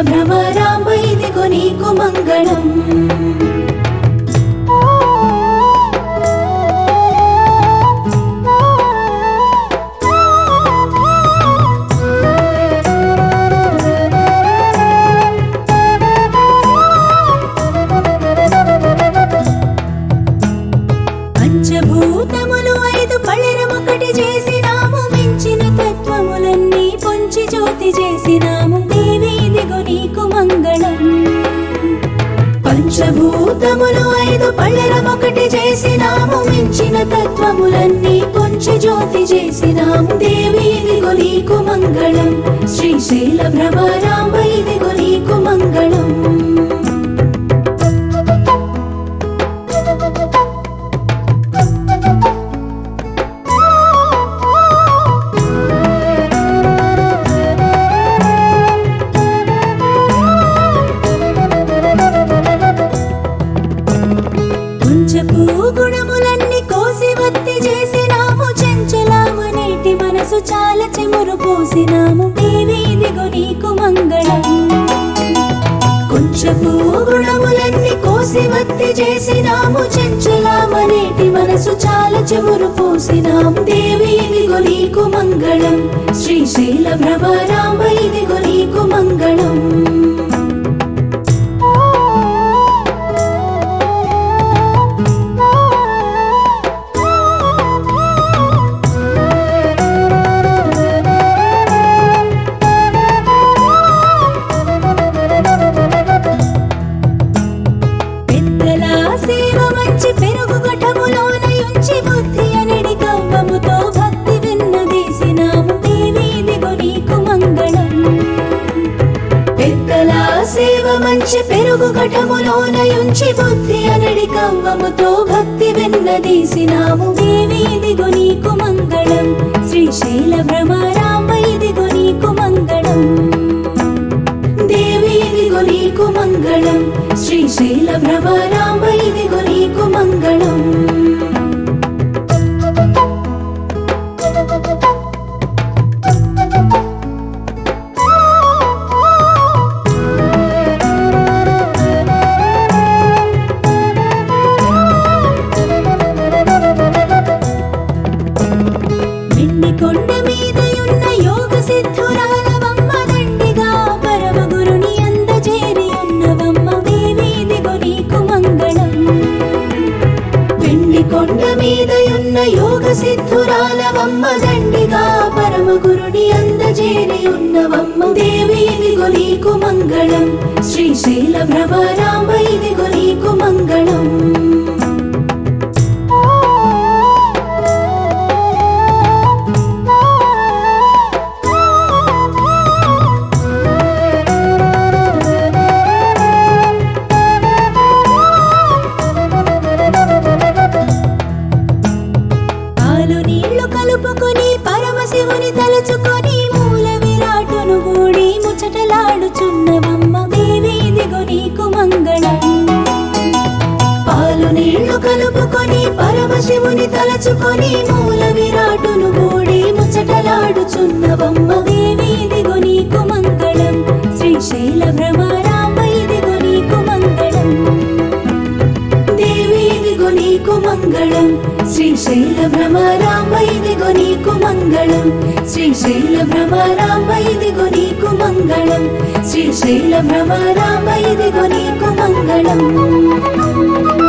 భ్రమరాంబ ఇదిగో నీకు మంగళం పంచభూతములు ఐదు పళ్ళెరమొకటి చేసినాము మించిన తత్వములన్నీ పొంచి జ్యోతి చేసినాము దేవి ఇదిగో నీకు మంగళం పంచభూతములు ఐదు పళ్ళెరమొకటి చేసినాము మించిన తత్వములన్నీ పొంచి జ్యోతి చేసినాము దేవి ఇదిగో నీకు మంగళం శ్రీశైల భ్రమరాంబ ఇదిగో నీకు మంగళం కొంచెపు గుణములన్నీ కోసి వత్తి చేసినాము చెంచలామనేటి మనసు చాలా చెమురు పోసినాము దేవి ఇదిగో నీకు మంగళం కొంచెపు గుణములన్నీ కోసి వత్తి చేసినాము చెంచలామనేటి మనసు చాలా చెమురు పోసినాము దేవి ఇదిగో నీకు మంగళం శ్రీశైల భ్రమరాంబ ఇదిగో నీకు మంగళం పెద్దల సేవ మంచి పెరుగు గఠములోన యుంచి బుద్ధి అనడి కవ్వముతో భక్తి విన్నదీసినాము దేవి ఇదిగో నీకు మంగళం పెద్దల సేవ మంచి పెరుగు ఘటములోన యుంచి బుద్ధి అనడి కవ్వముతో భక్తి విన్నదీసినాము దేవి ఇదిగో నీకు మంగళం శ్రీశైల భ్రమరాంబ ఇదిగో నీకు మంగళం దేవి ఇదిగో నీకు మంగళం శ్రీశైల భ్రమరాంబ ఇదిగో నీకు మంగళం వెండి కొండ మీదయున్న యోగ సిద్ధురాలవమ్మ దండిగా పరమ గురుని అందజేరి ఉన్నవమ్మ దేవి ఇదిగో నీకు మంగళం వెండి కొండ మీదయున్న యోగ సిద్ధురాలవమ్మ దండిగా పరమ గురుని అందజేరి ఉన్నవమ్మ దేవి ఇదిగో నీకు మంగళం శ్రీశైల భ్రమరాంబ ఇదిగో నీకు మంగళం పాలు నీళ్లు కలుపుకొని పరమశివుని తలుచుకొని మూల విరాటును గూడి ముచ్చటలాడుచున్నవమ్మ దేవి ఇదిగో నీకు మంగళం పాలు నీళ్లు కలుపుకొని పరమశివుని తలచుకొని మూల విరాటును గూడి ముచ్చటలాడుచున్నవమ్మ దేవి ఇదిగో నీకు మంగళం శ్రీశైల భ్రమరాంబ ఇదిగో నీకు మంగళం దేవి ఇదిగో నీకు మంగళం శ్రీశైల భ్రమరాంబ ఇదిగో నీకు మంగళం శ్రీశైల భ్రమరాంబ ఇదిగో నీకు మంగళం శ్రీశైల భ్రమరాంబ ఇదిగో నీకు మంగళం